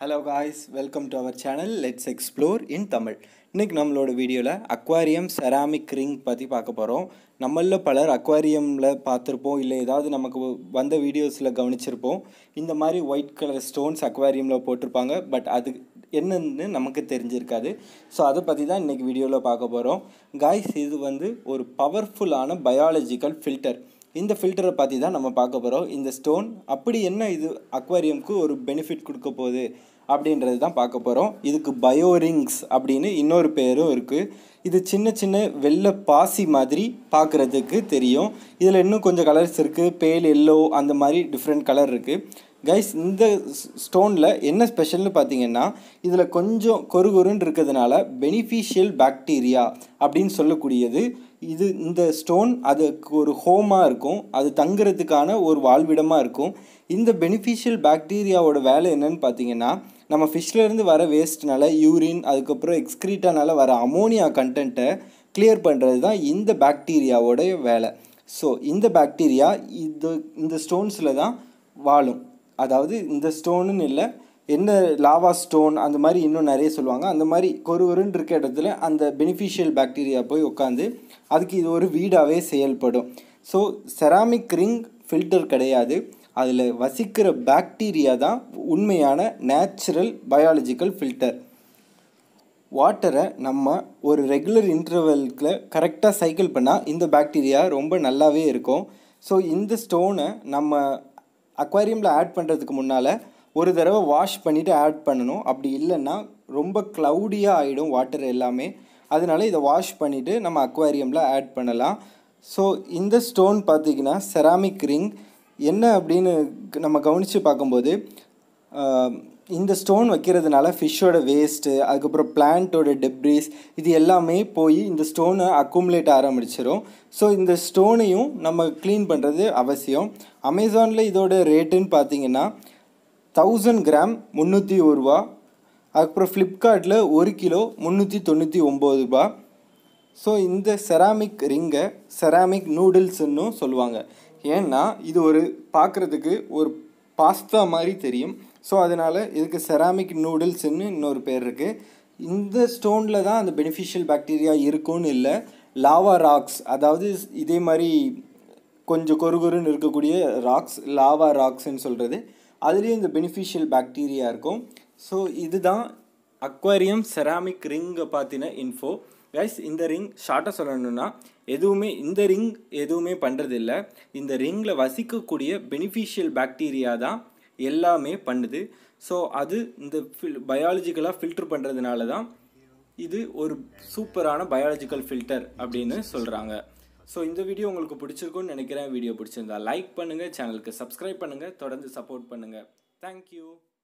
hello guys welcome to our channel let's explore in Tamil இன்றைக்கி நம்மளோட வீடியோவில் அக்வாரியம் செராமிக் ரிங் பற்றி பார்க்க போகிறோம் நம்மளில் பலர் அக்வாரியமில் பார்த்துருப்போம் இல்லை ஏதாவது நமக்கு வந்த வீடியோஸில் கவனிச்சிருப்போம் இந்த மாதிரி ஒயிட் கலர் ஸ்டோன்ஸ் அக்வாரியமில் போட்டிருப்பாங்க பட் அது என்னன்னு நமக்கு தெரிஞ்சிருக்காது ஸோ அதை பற்றி தான் இன்றைக்கி வீடியோவில் பார்க்க போகிறோம் காய்ஸ் இது வந்து ஒரு பவர்ஃபுல்லான பயாலஜிக்கல் ஃபில்டர் இந்த ஃபில்டரை பற்றி தான் நம்ம பார்க்க போகிறோம் இந்த ஸ்டோன் அப்படி என்ன இது அக்வாரியம்க்கு ஒரு பெனிஃபிட் கொடுக்க போகுது அப்படின்றது தான் பார்க்க போகிறோம் இதுக்கு பயோரிங்ஸ் அப்படின்னு இன்னொரு பேரும் இருக்குது இது சின்ன சின்ன வெள்ளை பாசி மாதிரி பார்க்குறதுக்கு தெரியும் இதில் இன்னும் கொஞ்சம் கலர்ஸ் இருக்குது பேல் எல்லோ அந்த மாதிரி டிஃப்ரெண்ட் கலர் இருக்குது கைஸ் இந்த ஸ்டோனில் என்ன ஸ்பெஷல்னு பார்த்தீங்கன்னா இதில் கொஞ்சம் கொருகொருன்னு இருக்கிறதுனால பெனிஃபிஷியல் பாக்டீரியா அப்படின்னு சொல்லக்கூடியது இது இந்த ஸ்டோன் அதுக்கு ஒரு ஹோமாக இருக்கும் அது தங்குறதுக்கான ஒரு வாழ்விடமாக இருக்கும் இந்த பெனிஃபிஷியல் பாக்டீரியாவோட வேலை என்னன்னு பார்த்தீங்கன்னா நம்ம ஃபிஷ்லேருந்து வர வேஸ்ட்னால யூரின் அதுக்கப்புறம் எக்ஸ்க்ரீட்டானால வர அமோனியா கண்டென்ட்டை கிளியர் பண்ணுறது தான் இந்த பாக்டீரியாவோடைய வேலை ஸோ இந்த பாக்டீரியா இது இந்த ஸ்டோன்ஸில் தான் வாழும் அதாவது இந்த ஸ்டோனுன்னு இல்லை என்ன லாவா ஸ்டோன் அந்த மாதிரி இன்னும் நிறைய சொல்லுவாங்க அந்த மாதிரி கொருவருன்னு இருக்க இடத்துல அந்த பெனிஃபிஷியல் பாக்டீரியா போய் உட்காந்து அதுக்கு இது ஒரு வீடாகவே செயல்படும் ஸோ செராமிக் ரிங் ஃபில்டர் கிடையாது அதில் வசிக்கிற பாக்டீரியா தான் உண்மையான நேச்சுரல் பயாலஜிக்கல் ஃபில்டர் வாட்டரை நம்ம ஒரு ரெகுலர் இன்டர்வல்கில் கரெக்டாக சைக்கிள் பண்ணால் இந்த பாக்டீரியா ரொம்ப நல்லாவே இருக்கும் ஸோ இந்த ஸ்டோனை நம்ம அக்வாரியமில் ஆட் பண்ணுறதுக்கு முன்னால் ஒரு தடவை வாஷ் பண்ணிவிட்டு ஆட் பண்ணணும் அப்படி இல்லைன்னா ரொம்ப க்ளவுடியாக ஆகிடும் வாட்டர் எல்லாமே அதனால இதை வாஷ் பண்ணிவிட்டு நம்ம அக்வாரியமில் ஆட் பண்ணலாம் ஸோ இந்த ஸ்டோன் பார்த்திங்கன்னா செராமிக் ரிங் என்ன அப்படின்னு நம்ம கவனித்து பார்க்கும்போது இந்த ஸ்டோன் வைக்கிறதுனால ஃபிஷ்ஷோட வேஸ்ட்டு அதுக்கப்புறம் பிளான்ட்டோட டெப்ரிஸ் இது எல்லாமே போய் இந்த ஸ்டோனை அக்குமுலேட் ஆரம்பிச்சிடும் ஸோ இந்த ஸ்டோனையும் நம்ம க்ளீன் பண்ணுறது அவசியம் அமேசானில் இதோட ரேட்டுன்னு பார்த்தீங்கன்னா தௌசண்ட் கிராம் முந்நூற்றி ஒரு ரூபா அதுக்கப்புறம் ஃப்ளிப்கார்ட்டில் ஒரு கிலோ முந்நூற்றி தொண்ணூற்றி ஒம்பது ரூபா ஸோ இந்த செராமிக் ரிங்கை செராமிக் நூடுல்ஸ்ன்னும் சொல்லுவாங்க ஏன்னா இது ஒரு பார்க்குறதுக்கு ஒரு பாஸ்தா மாதிரி தெரியும் ஸோ அதனால் இதுக்கு செராமிக் நூடுல்ஸ்ன்னு இன்னொரு பேர் இருக்குது இந்த ஸ்டோனில் தான் அந்த பெனிஃபிஷியல் பாக்டீரியா இருக்கும்னு இல்லை லாவா ராக்ஸ் அதாவது இதே மாதிரி கொஞ்சம் கொருகொருன்னு இருக்கக்கூடிய ராக்ஸ் லாவா ராக்ஸ்ன்னு சொல்கிறது அதுலேயும் இந்த பெனிஃபிஷியல் பாக்டீரியா இருக்கும் ஸோ இதுதான் அக்வாரியம் செராமிக் ரிங்கை பார்த்தின இன்ஃபோ கைஸ் இந்த ரிங் ஷார்ட்டாக சொல்லணும்னா எதுவுமே இந்த ரிங் எதுவுமே பண்ணுறதில்ல இந்த ரிங்கில் வசிக்கக்கூடிய பெனிஃபிஷியல் பாக்டீரியா தான் எல்லாமே பண்ணுது ஸோ அது இந்த ஃபில் பயாலஜிக்கலாக ஃபில்டர் பண்ணுறதுனால தான் இது ஒரு சூப்பரான பயாலஜிக்கல் ஃபில்டர் அப்படின்னு சொல்கிறாங்க ஸோ இந்த வீடியோ உங்களுக்கு பிடிச்சிருக்குன்னு நினைக்கிறேன் வீடியோ பிடிச்சிருந்தா லைக் பண்ணுங்கள் சேனலுக்கு சப்ஸ்கிரைப் பண்ணுங்கள் தொடர்ந்து சப்போர்ட் பண்ணுங்கள் தேங்க்யூ